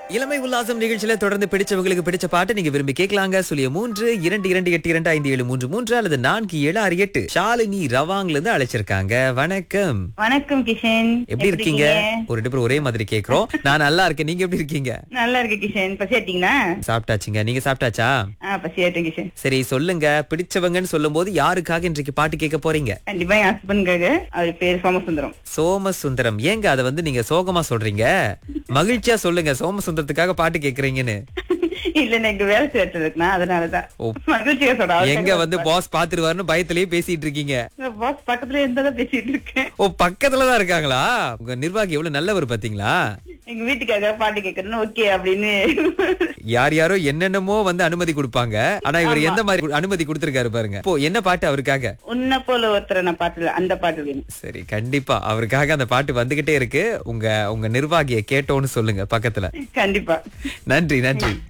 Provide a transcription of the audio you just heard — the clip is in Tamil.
இளமை உல்லாசம் நிகழ்ச்சியில தொடர்ந்து பிடிச்சவங்களுக்கு பிடிச்ச பாட்டு நீங்க விரும்பி கேட்கலாங்க சுழிய மூன்று இரண்டு இரண்டு எட்டு இரண்டு ஐந்து ஏழு மூன்று மூன்று அல்லது நான்கு ஏழு ஆறு எட்டு ஷாலினி ரவாங்ல இருந்து அழைச்சிருக்காங்க வணக்கம் வணக்கம் கிஷன் எப்படி இருக்கீங்க ஒரு ரெண்டு பேரும் ஒரே மாதிரி கேக்குறோம் நான் நல்லா இருக்கேன் நீங்க எப்படி இருக்கீங்க நல்லா இருக்கு கிஷன் பசி ஆட்டீங்களா சாப்பிட்டாச்சுங்க நீங்க சாப்பிட்டாச்சா ஆ பசி ஆட்டேன் கிஷன் சரி சொல்லுங்க பிடிச்சவங்கன்னு சொல்லும் போது யாருக்காக இன்றைக்கு பாட்டு கேட்க போறீங்க கண்டிப்பா என் ஹஸ்பண்டுக்காக அவர் பேர் சோமசுந்தரம் சோமசுந்தரம் ஏங்க அதை வந்து நீங்க சோகமா சொல்றீங்க மகிழ்ச்சியா சொல்லுங்க சோமசுந்தரத்துக்காக பாட்டு கேக்குறீங்க இல்ல எனக்கு வேலை சேர்த்து இருக்குனா அதனாலதான் ஓ. மகிழ்ச்சியா சொல்றேன் எங்க வந்து பாஸ் பாத்துருவாருன்னு பயத்திலேயே பேசிட்டு இருக்கீங்க பாஸ் பக்கத்துல இருந்ததா பேசிட்டு இருக்கேன் ஓ பக்கத்துலதான் இருக்காங்களா உங்க நிர்வாகி எவ்வளவு நல்லவர் பாத்தீங்களா எங்க வீட்டுக்காக பாட்டு கேட்கறேன்னு ஓகே அப்படின்னு யார் யாரோ என்னென்னமோ வந்து அனுமதி கொடுப்பாங்க ஆனா இவர் எந்த மாதிரி அனுமதி கொடுத்திருக்காரு பாருங்க இப்போ என்ன பாட்டு அவருக்காக உன்ன போல ஒருத்தரை நான் பாட்டுல அந்த பாட்டு வேணும் சரி கண்டிப்பா அவருக்காக அந்த பாட்டு வந்துகிட்டே இருக்கு உங்க உங்க நிர்வாகியை கேட்டோன்னு சொல்லுங்க பக்கத்துல கண்டிப்பா நன்றி நன்றி